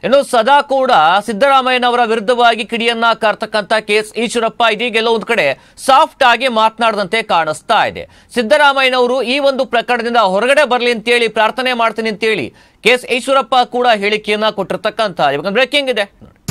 ಇನ್ನು ಸದಾ ಕೂಡ ಸಿದ್ದರಾಮಯ್ಯನವರ ವಿರುದ್ಧವಾಗಿ ಕಿಡಿಯನ್ನ ಕಾರ್ತಕ್ಕಂಥ ಕೆಎಸ್ ಈಶ್ವರಪ್ಪ ಇದೀಗ ಎಲ್ಲೋ ಒಂದು ಕಡೆ ಸಾಫ್ಟ್ ಆಗಿ ಮಾತನಾಡದಂತೆ ಕಾಣಿಸ್ತಾ ಇದೆ ಸಿದ್ದರಾಮಯ್ಯನವರು ಈ ಒಂದು ಪ್ರಕರಣದಿಂದ ಹೊರಗಡೆ ಬರಲಿ ಅಂತೇಳಿ ಪ್ರಾರ್ಥನೆ ಮಾಡ್ತೀನಿ ಅಂತೇಳಿ ಕೆಎಸ್ ಈಶ್ವರಪ್ಪ ಕೂಡ ಹೇಳಿಕೆಯನ್ನ ಕೊಟ್ಟಿರ್ತಕ್ಕಂಥ ಇವಾಗ ಬ್ರೇಕಿಂಗ್ ಇದೆ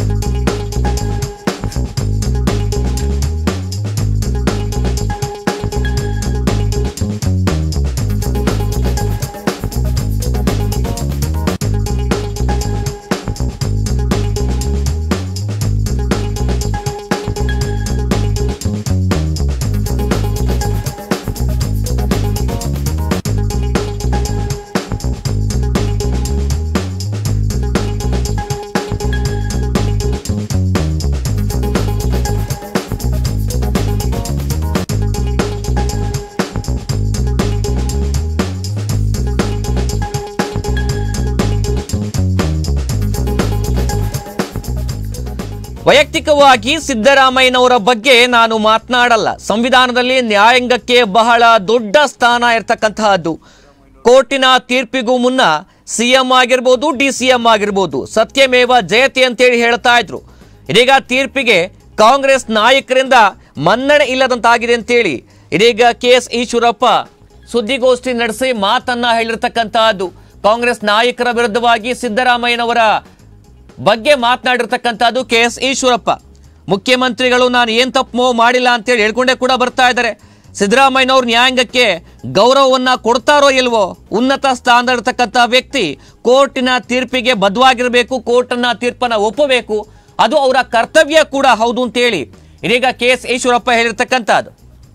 ವೈಯಕ್ತಿಕವಾಗಿ ಸಿದ್ದರಾಮಯ್ಯನವರ ಬಗ್ಗೆ ನಾನು ಮಾತನಾಡಲ್ಲ ಸಂವಿಧಾನದಲ್ಲಿ ನ್ಯಾಯಾಂಗಕ್ಕೆ ಬಹಳ ದೊಡ್ಡ ಸ್ಥಾನ ಇರತಕ್ಕಂತಹದ್ದು ಕೋರ್ಟಿನ ತೀರ್ಪಿಗೂ ಮುನ್ನ ಸಿಎಂ ಆಗಿರ್ಬೋದು ಡಿ ಸಿ ಎಂ ಆಗಿರ್ಬೋದು ಸತ್ಯಮೇವ ಜಯತೆ ಅಂತೇಳಿ ಹೇಳ್ತಾ ಇದ್ರು ಇದೀಗ ತೀರ್ಪಿಗೆ ಕಾಂಗ್ರೆಸ್ ನಾಯಕರಿಂದ ಮನ್ನಣೆ ಇಲ್ಲದಂತಾಗಿದೆ ಅಂತೇಳಿ ಇದೀಗ ಕೆ ಎಸ್ ಈಶ್ವರಪ್ಪ ಸುದ್ದಿಗೋಷ್ಠಿ ನಡೆಸಿ ಮಾತನ್ನ ಹೇಳಿರ್ತಕ್ಕಂತಹದ್ದು ಕಾಂಗ್ರೆಸ್ ನಾಯಕರ ವಿರುದ್ಧವಾಗಿ ಸಿದ್ದರಾಮಯ್ಯನವರ ಬಗ್ಗೆ ಮಾತನಾಡಿರ್ತಕ್ಕಂಥದ್ದು ಕೆ ಎಸ್ ಈಶ್ವರಪ್ಪ ಮುಖ್ಯಮಂತ್ರಿಗಳು ನಾನು ಏನು ತಪ್ಪು ಮಾಡಿಲ್ಲ ಅಂತೇಳಿ ಹೇಳ್ಕೊಂಡೇ ಕೂಡ ಬರ್ತಾ ಇದ್ದಾರೆ ಸಿದ್ದರಾಮಯ್ಯನವ್ರು ನ್ಯಾಯಾಂಗಕ್ಕೆ ಗೌರವವನ್ನು ಕೊಡ್ತಾರೋ ಇಲ್ವೋ ಉನ್ನತ ಸ್ಥಾನದ ಇರ್ತಕ್ಕಂಥ ವ್ಯಕ್ತಿ ಕೋರ್ಟಿನ ತೀರ್ಪಿಗೆ ಬದ್ಧವಾಗಿರಬೇಕು ಕೋರ್ಟನ್ನ ತೀರ್ಪನ್ನ ಒಪ್ಪಬೇಕು ಅದು ಅವರ ಕರ್ತವ್ಯ ಕೂಡ ಹೌದು ಅಂತೇಳಿ ಇದೀಗ ಕೆ ಎಸ್ ಈಶ್ವರಪ್ಪ ಹೇಳಿರ್ತಕ್ಕಂಥದ್ದು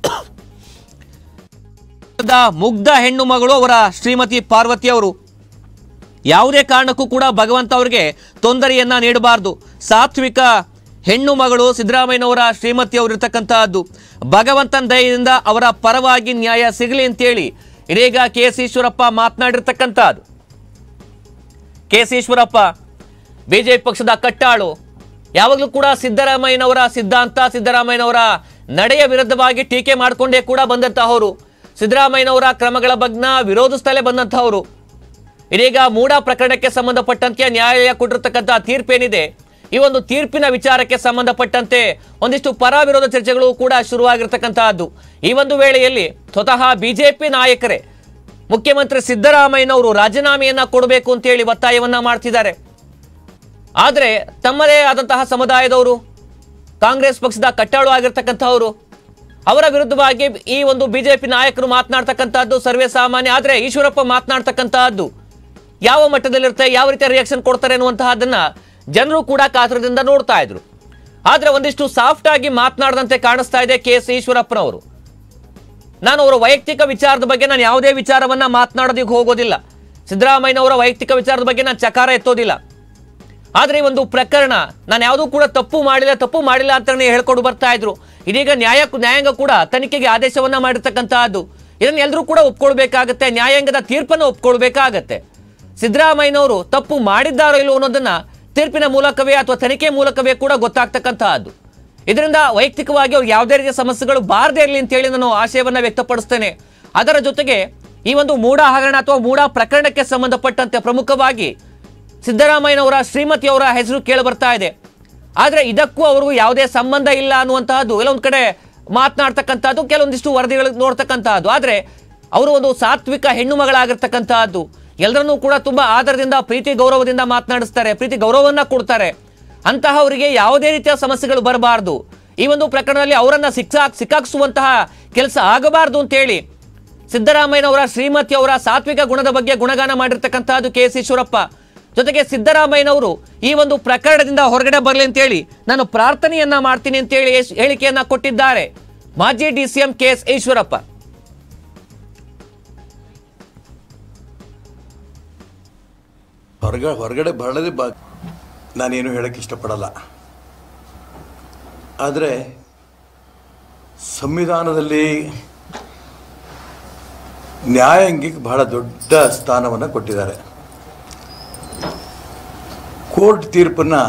ಮುಗ್ಧ ಹೆಣ್ಣು ಮಗಳು ಅವರ ಶ್ರೀಮತಿ ಪಾರ್ವತಿ ಅವರು ಯಾವುದೇ ಕಾರಣಕ್ಕೂ ಕೂಡ ಭಗವಂತ ಅವರಿಗೆ ತೊಂದರೆಯನ್ನ ನೀಡಬಾರ್ದು ಸಾತ್ವಿಕ ಹೆಣ್ಣು ಮಗಳು ಸಿದ್ದರಾಮಯ್ಯನವರ ಶ್ರೀಮತಿ ಅವರು ಇರ್ತಕ್ಕಂತಹದ್ದು ಭಗವಂತನ ದಯದಿಂದ ಅವರ ಪರವಾಗಿ ನ್ಯಾಯ ಸಿಗಲಿ ಅಂತೇಳಿ ಇದೀಗ ಕೆ ಎಸ್ ಈಶ್ವರಪ್ಪ ಮಾತನಾಡಿರ್ತಕ್ಕಂಥದ್ದು ಕೆ ಎಸ್ ಈಶ್ವರಪ್ಪ ಬಿಜೆಪಿ ಪಕ್ಷದ ಕಟ್ಟಾಳು ಯಾವಾಗಲೂ ಕೂಡ ಸಿದ್ದರಾಮಯ್ಯನವರ ಸಿದ್ಧಾಂತ ಸಿದ್ದರಾಮಯ್ಯನವರ ನಡೆಯ ವಿರುದ್ಧವಾಗಿ ಟೀಕೆ ಮಾಡಿಕೊಂಡೇ ಕೂಡ ಬಂದಂತಹವರು ಸಿದ್ದರಾಮಯ್ಯನವರ ಕ್ರಮಗಳ ಬಗ್ಗೆ ವಿರೋಧಿಸ್ತಲೇ ಬಂದಂತಹವರು ಇದೀಗ ಮೂಡ ಪ್ರಕರಣಕ್ಕೆ ಸಂಬಂಧಪಟ್ಟಂತೆ ನ್ಯಾಯಾಲಯ ಕೊಟ್ಟಿರ್ತಕ್ಕಂಥ ತೀರ್ಪೇನಿದೆ ಈ ಒಂದು ತೀರ್ಪಿನ ವಿಚಾರಕ್ಕೆ ಸಂಬಂಧಪಟ್ಟಂತೆ ಒಂದಿಷ್ಟು ಪರ ವಿರೋಧ ಚರ್ಚೆಗಳು ಕೂಡ ಶುರುವಾಗಿರ್ತಕ್ಕಂತಹದ್ದು ಈ ಒಂದು ವೇಳೆಯಲ್ಲಿ ಸ್ವತಃ ಬಿಜೆಪಿ ನಾಯಕರೇ ಮುಖ್ಯಮಂತ್ರಿ ಸಿದ್ದರಾಮಯ್ಯನವರು ರಾಜೀನಾಮೆಯನ್ನ ಕೊಡಬೇಕು ಅಂತೇಳಿ ಒತ್ತಾಯವನ್ನ ಮಾಡ್ತಿದ್ದಾರೆ ಆದರೆ ತಮ್ಮದೇ ಆದಂತಹ ಸಮುದಾಯದವರು ಕಾಂಗ್ರೆಸ್ ಪಕ್ಷದ ಕಟ್ಟಾಳು ಆಗಿರ್ತಕ್ಕಂಥವರು ಅವರ ವಿರುದ್ಧವಾಗಿ ಈ ಒಂದು ಬಿಜೆಪಿ ನಾಯಕರು ಮಾತನಾಡ್ತಕ್ಕಂಥದ್ದು ಸರ್ವೇ ಸಾಮಾನ್ಯ ಆದರೆ ಈಶ್ವರಪ್ಪ ಮಾತನಾಡ್ತಕ್ಕಂತಹದ್ದು ಯಾವ ಮಟ್ಟದಲ್ಲಿರುತ್ತೆ ಯಾವ ರೀತಿಯ ರಿಯಾಕ್ಷನ್ ಕೊಡ್ತಾರೆ ಅನ್ನುವಂತಹದನ್ನ ಜನರು ಕೂಡ ಕಾತರದಿಂದ ನೋಡ್ತಾ ಇದ್ರು ಆದ್ರೆ ಒಂದಿಷ್ಟು ಸಾಫ್ಟ್ ಆಗಿ ಮಾತನಾಡದಂತೆ ಕಾಣಿಸ್ತಾ ಇದೆ ಕೆ ಎಸ್ ಈಶ್ವರಪ್ಪನವರು ನಾನು ಅವರ ವೈಯಕ್ತಿಕ ವಿಚಾರದ ಬಗ್ಗೆ ನಾನು ಯಾವುದೇ ವಿಚಾರವನ್ನ ಮಾತನಾಡೋದಕ್ಕೆ ಹೋಗೋದಿಲ್ಲ ಸಿದ್ದರಾಮಯ್ಯನವರ ವೈಯಕ್ತಿಕ ವಿಚಾರದ ಬಗ್ಗೆ ನಾನು ಚಕಾರ ಎತ್ತೋದಿಲ್ಲ ಆದ್ರೆ ಈ ಒಂದು ಪ್ರಕರಣ ನಾನು ಯಾವುದೂ ಕೂಡ ತಪ್ಪು ಮಾಡಿಲ್ಲ ತಪ್ಪು ಮಾಡಿಲ್ಲ ಅಂತ ಹೇಳ್ಕೊಂಡು ಬರ್ತಾ ಇದ್ರು ಇದೀಗ ನ್ಯಾಯ ನ್ಯಾಯಾಂಗ ಕೂಡ ತನಿಖೆಗೆ ಆದೇಶವನ್ನ ಮಾಡಿರ್ತಕ್ಕಂತಹದ್ದು ಇದನ್ನ ಎಲ್ಲರೂ ಕೂಡ ಒಪ್ಕೊಳ್ಬೇಕಾಗತ್ತೆ ನ್ಯಾಯಾಂಗದ ತೀರ್ಪನ್ನು ಒಪ್ಕೊಳ್ಬೇಕಾಗತ್ತೆ ಸಿದ್ದರಾಮಯ್ಯನವರು ತಪ್ಪು ಮಾಡಿದ್ದಾರೋ ಇಲ್ಲೋ ಅನ್ನೋದನ್ನ ತೀರ್ಪಿನ ಮೂಲಕವೇ ಅಥವಾ ತನಿಖೆ ಮೂಲಕವೇ ಕೂಡ ಗೊತ್ತಾಗ್ತಕ್ಕಂತಹದ್ದು ಇದರಿಂದ ವೈಯಕ್ತಿಕವಾಗಿ ಅವ್ರಿಗೆ ಯಾವುದೇ ರೀತಿಯ ಸಮಸ್ಯೆಗಳು ಬಾರದೇ ಇರಲಿ ಅಂತೇಳಿ ನಾನು ಆಶಯವನ್ನ ವ್ಯಕ್ತಪಡಿಸ್ತೇನೆ ಅದರ ಜೊತೆಗೆ ಈ ಒಂದು ಮೂಡ ಹಗರಣ ಅಥವಾ ಮೂಡ ಪ್ರಕರಣಕ್ಕೆ ಸಂಬಂಧಪಟ್ಟಂತೆ ಪ್ರಮುಖವಾಗಿ ಸಿದ್ದರಾಮಯ್ಯನವರ ಶ್ರೀಮತಿಯವರ ಹೆಸರು ಕೇಳಿ ಬರ್ತಾ ಇದೆ ಆದ್ರೆ ಇದಕ್ಕೂ ಅವ್ರಿಗೂ ಯಾವುದೇ ಸಂಬಂಧ ಇಲ್ಲ ಅನ್ನುವಂತಹದ್ದು ಕೆಲವೊಂದು ಕಡೆ ಮಾತನಾಡ್ತಕ್ಕಂಥದ್ದು ಕೆಲವೊಂದಿಷ್ಟು ವರದಿಗಳು ನೋಡ್ತಕ್ಕಂತಹದ್ದು ಆದ್ರೆ ಅವರು ಒಂದು ಸಾತ್ವಿಕ ಹೆಣ್ಣು ಮಗಳಾಗಿರ್ತಕ್ಕಂತಹದ್ದು ಎಲ್ಲರನ್ನೂ ಕೂಡ ತುಂಬಾ ಆದರದಿಂದ ಪ್ರೀತಿ ಗೌರವದಿಂದ ಮಾತನಾಡಿಸ್ತಾರೆ ಪ್ರೀತಿ ಗೌರವವನ್ನ ಕೊಡ್ತಾರೆ ಅಂತಹವರಿಗೆ ಯಾವುದೇ ರೀತಿಯ ಸಮಸ್ಯೆಗಳು ಬರಬಾರದು ಈ ಒಂದು ಪ್ರಕರಣದಲ್ಲಿ ಅವರನ್ನ ಸಿಕ್ಕಾ ಸಿಕ್ಕಾಕ್ಸುವಂತಹ ಕೆಲಸ ಆಗಬಾರದು ಅಂತೇಳಿ ಸಿದ್ದರಾಮಯ್ಯನವರ ಶ್ರೀಮತಿಯವರ ಸಾತ್ವಿಕ ಗುಣದ ಬಗ್ಗೆ ಗುಣಗಾನ ಮಾಡಿರ್ತಕ್ಕಂತಹದ್ದು ಕೆ ಎಸ್ ಈಶ್ವರಪ್ಪ ಜೊತೆಗೆ ಸಿದ್ದರಾಮಯ್ಯನವರು ಈ ಒಂದು ಪ್ರಕರಣದಿಂದ ಹೊರಗಡೆ ಬರಲಿ ಅಂತೇಳಿ ನಾನು ಪ್ರಾರ್ಥನೆಯನ್ನ ಮಾಡ್ತೀನಿ ಅಂತೇಳಿ ಎಸ್- ಹೇಳಿಕೆಯನ್ನ ಕೊಟ್ಟಿದ್ದಾರೆ ಮಾಜಿ D C M K S Eshwarappa ಹೊರಗ ಹೊರಗಡೆ ಬರಳದೆ ಬಾ ನಾನೇನು ಹೇಳಕ್ಕೆ ಇಷ್ಟಪಡಲ್ಲ ಆದರೆ ಸಂವಿಧಾನದಲ್ಲಿ ನ್ಯಾಯಾಂಗಕ್ಕೆ ಬಹಳ ದೊಡ್ಡ ಸ್ಥಾನವನ್ನು ಕೊಟ್ಟಿದ್ದಾರೆ ಕೋರ್ಟ್ ತೀರ್ಪನ್ನು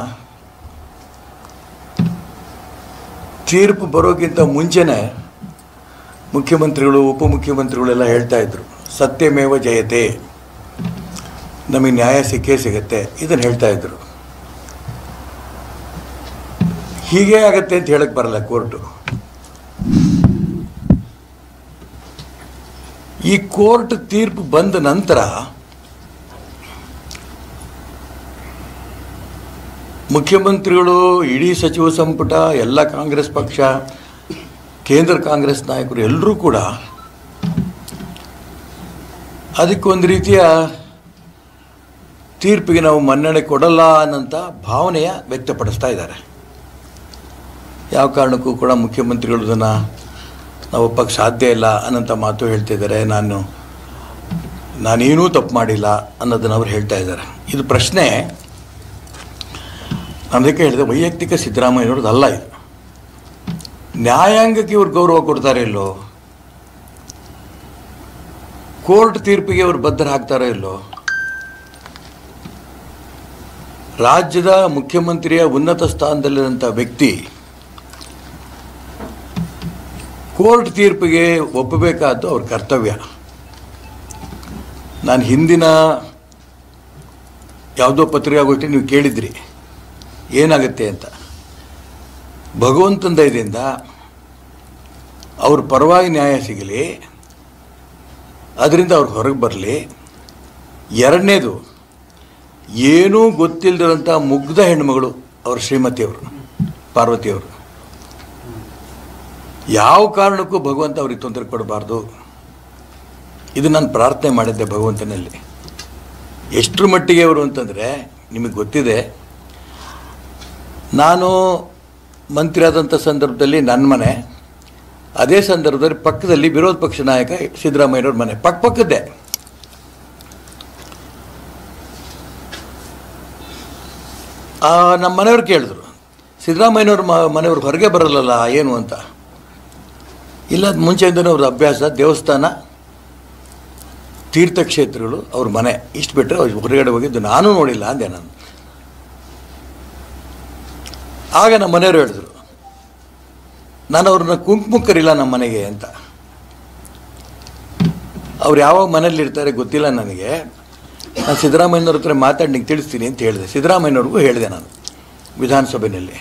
ತೀರ್ಪು ಬರೋಕ್ಕಿಂತ ಮುಂಚೆನೇ ಮುಖ್ಯಮಂತ್ರಿಗಳು ಉಪಮುಖ್ಯಮಂತ್ರಿಗಳೆಲ್ಲ ಹೇಳ್ತಾ ಇದ್ರು ಸತ್ಯಮೇವ ಜಯತೆ ನಮಗೆ ನ್ಯಾಯ ಸಿಕ್ಕೇ ಸಿಗತ್ತೆ ಇದನ್ನು ಹೇಳ್ತಾ ಇದ್ರು ಹೀಗೆ ಆಗತ್ತೆ ಅಂತ ಹೇಳಕ್ ಬರಲ್ಲ ಕೋರ್ಟು ಈ ಕೋರ್ಟ್ ತೀರ್ಪು ಬಂದ ನಂತರ ಮುಖ್ಯಮಂತ್ರಿಗಳು ಇಡೀ ಸಚಿವ ಸಂಪುಟ ಎಲ್ಲ ಕಾಂಗ್ರೆಸ್ ಪಕ್ಷ ಕೇಂದ್ರ ಕಾಂಗ್ರೆಸ್ ನಾಯಕರು ಎಲ್ಲರೂ ಕೂಡ ಅದಕ್ಕೊಂದು ರೀತಿಯ ತೀರ್ಪಿಗೆ ನಾವು ಮನ್ನಣೆ ಕೊಡಲ್ಲ ಅನ್ನೋಂಥ ಭಾವನೆಯ ವ್ಯಕ್ತಪಡಿಸ್ತಾ ಇದ್ದಾರೆ ಯಾವ ಕಾರಣಕ್ಕೂ ಕೂಡ ಮುಖ್ಯಮಂತ್ರಿಗಳು ಇದನ್ನು ನಾವು ಒಪ್ಪಕ್ಕೆ ಸಾಧ್ಯ ಇಲ್ಲ ಅನ್ನೋಂಥ ಮಾತು ಹೇಳ್ತಿದ್ದಾರೆ ನಾನು ನಾನೇನೂ ತಪ್ಪು ಮಾಡಿಲ್ಲ ಅನ್ನೋದನ್ನು ಅವ್ರು ಹೇಳ್ತಾ ಇದ್ದಾರೆ ಇದು ಪ್ರಶ್ನೆ ನಾನು ಅದಕ್ಕೆ ಹೇಳಿದೆ ವೈಯಕ್ತಿಕ ಸಿದ್ದರಾಮಯ್ಯನವ್ರದ್ದು ಅಲ್ಲ ಇದು ನ್ಯಾಯಾಂಗಕ್ಕೆ ಇವ್ರು ಗೌರವ ಕೊಡ್ತಾರೆ ಇಲ್ಲೋ ಕೋರ್ಟ್ ತೀರ್ಪಿಗೆ ಅವ್ರು ಬದ್ಧರಾಗ್ತಾರೋ ಇಲ್ಲೋ ರಾಜ್ಯದ ಮುಖ್ಯಮಂತ್ರಿಯ ಉನ್ನತ ಸ್ಥಾನದಲ್ಲಿರುವಂಥ ವ್ಯಕ್ತಿ ಕೋರ್ಟ್ ತೀರ್ಪಿಗೆ ಒಪ್ಪಬೇಕಾದ್ದು ಅವ್ರ ಕರ್ತವ್ಯ ನಾನು ಹಿಂದಿನ ಯಾವುದೋ ಪತ್ರಿಕಾಗೋಷ್ಠಿ ನೀವು ಕೇಳಿದ್ರಿ ಏನಾಗುತ್ತೆ ಅಂತ ಭಗವಂತನ ದಯದಿಂದ ಅವ್ರ ಪರವಾಗಿ ನ್ಯಾಯ ಸಿಗಲಿ ಅದರಿಂದ ಅವ್ರು ಹೊರಗೆ ಬರಲಿ ಎರಡನೇದು ಏನೂ ಗೊತ್ತಿಲ್ಲದಿರೋಂಥ ಮುಗ್ಧ ಹೆಣ್ಮಗಳು ಅವ್ರ ಶ್ರೀಮತಿಯವರು ಪಾರ್ವತಿಯವರು ಯಾವ ಕಾರಣಕ್ಕೂ ಭಗವಂತ ಅವ್ರಿಗೆ ತೊಂದರೆ ಕೊಡಬಾರ್ದು ಇದು ನಾನು ಪ್ರಾರ್ಥನೆ ಮಾಡಿದ್ದೆ ಭಗವಂತನಲ್ಲಿ ಎಷ್ಟರ ಮಟ್ಟಿಗೆ ಅವರು ಅಂತಂದರೆ ನಿಮಗೆ ಗೊತ್ತಿದೆ ನಾನು ಮಂತ್ರಿ ಆದಂಥ ಸಂದರ್ಭದಲ್ಲಿ ನನ್ನ ಮನೆ ಅದೇ ಸಂದರ್ಭದಲ್ಲಿ ಪಕ್ಕದಲ್ಲಿ ವಿರೋಧ ಪಕ್ಷ ನಾಯಕ ಸಿದ್ದರಾಮಯ್ಯನವ್ರ ಮನೆ ಪಕ್ಕ ಪಕ್ಕದ್ದೇ ಆ, ನಮ್ಮ ಮನೆಯವ್ರು ಕೇಳಿದ್ರು ಸಿದ್ದರಾಮಯ್ಯನವ್ರ ಮ ಮನೆಯವ್ರು ಹೊರಗೆ ಬರಲ್ಲಲ್ಲ ಏನು ಅಂತ ಇಲ್ಲ ಅದ್ ಮುಂಚೆಯಿಂದನೂ ಅವ್ರ ಅಭ್ಯಾಸ ದೇವಸ್ಥಾನ ತೀರ್ಥಕ್ಷೇತ್ರಗಳು ಅವ್ರ ಮನೆ ಇಷ್ಟು ಬಿಟ್ಟರೆ ಅವ್ರು ಹೊರಗಡೆ ಹೋಗಿದ್ದು ನಾನು ನೋಡಿಲ್ಲ ಅಂದೆ ನಾನು ಆಗ ನಮ್ಮ ಮನೆಯವರು ಹೇಳಿದ್ರು ನಾನು ಅವ್ರನ್ನ ಕುಂಕುಮ ಕರಿಲ್ಲ ನಮ್ಮ ಮನೆಗೆ ಅಂತ ಅವ್ರು ಯಾವಾಗ ಮನೇಲಿ ಇರ್ತಾರೆ ಗೊತ್ತಿಲ್ಲ ನನಗೆ ನಾನು ಸಿದ್ದರಾಮಯ್ಯನವ್ರ ಹತ್ರ ಮಾತಾಡಿ ನಿಂಗೆ ತಿಳಿಸ್ತೀನಿ ಅಂತ ಹೇಳಿದೆ ಸಿದ್ದರಾಮಯ್ಯನವ್ರಿಗೂ ಹೇಳಿದೆ ನಾನು ವಿಧಾನಸಭೆಯಲ್ಲಿ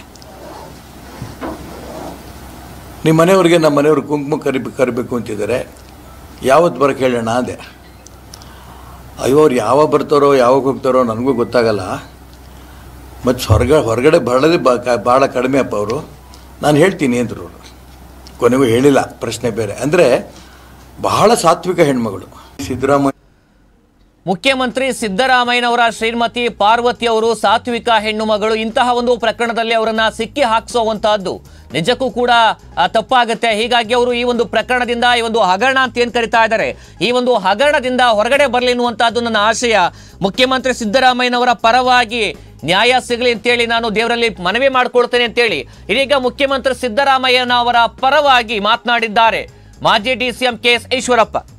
ನಿಮ್ಮ ಮನೆಯವ್ರಿಗೆ ನಮ್ಮ ಮನೆಯವ್ರು ಕುಂಕುಮ ಕರಿಬೇಕು ಕರಿಬೇಕು ಅಂತಿದ್ದಾರೆ ಯಾವತ್ತು ಬರೋಕ್ಕೆ ಹೇಳೋಣ ಅಂದೆ ಅಯ್ಯೋ ಅವ್ರು ಯಾವಾಗ ಬರ್ತಾರೋ ಯಾವಾಗ ಹೋಗ್ತಾರೋ ನನಗೂ ಗೊತ್ತಾಗಲ್ಲ ಮತ್ತು ಹೊರಗ ಹೊರಗಡೆ ಬರಳದೆ ಬಾ ಕ- ಭಾಳ ಕಡಿಮೆ ಅಪ್ಪ ಅವರು ನಾನು ಹೇಳ್ತೀನಿ ಅಂದರು ಅವರು ಕೊನೆಗೂ ಹೇಳಿಲ್ಲ ಪ್ರಶ್ನೆ ಬೇರೆ ಅಂದರೆ ಬಹಳ ಸಾತ್ವಿಕ ಹೆಣ್ಮಗಳು ಸಿದ್ದರಾಮಯ್ಯ ಮುಖ್ಯಮಂತ್ರಿ ಸಿದ್ದರಾಮಯ್ಯನವರ ಶ್ರೀಮತಿ ಪಾರ್ವತಿ ಅವರು ಸಾತ್ವಿಕ ಹೆಣ್ಣು ಮಗಳು ಇಂತಹ ಒಂದು ಪ್ರಕರಣದಲ್ಲಿ ಅವರನ್ನ ಸಿಕ್ಕಿ ಹಾಕಿಸುವಂತಹದ್ದು ನಿಜಕ್ಕೂ ಕೂಡ ಆ, ತಪ್ಪಾಗುತ್ತೆ ಹೀಗಾಗಿ ಅವರು ಈ ಒಂದು ಪ್ರಕರಣದಿಂದ ಈ ಒಂದು ಹಗರಣ ಅಂತ ಏನ್ ಕರಿತಾ ಇದ್ದಾರೆ ಈ ಒಂದು ಹಗರಣದಿಂದ ಹೊರಗಡೆ ಬರಲಿ ಎನ್ನುವಂತಹದ್ದು ನನ್ನ ಆಶಯ ಮುಖ್ಯಮಂತ್ರಿ ಸಿದ್ದರಾಮಯ್ಯನವರ ಪರವಾಗಿ ನ್ಯಾಯ ಸಿಗಲಿ ಅಂತೇಳಿ ನಾನು ದೇವರಲ್ಲಿ ಮನವಿ ಮಾಡ್ಕೊಳ್ತೇನೆ ಅಂತೇಳಿ ಇದೀಗ ಮುಖ್ಯಮಂತ್ರಿ ಸಿದ್ದರಾಮಯ್ಯನವರ ಪರವಾಗಿ ಮಾತನಾಡಿದ್ದಾರೆ ಮಾಜಿ D C M K S Eshwarappa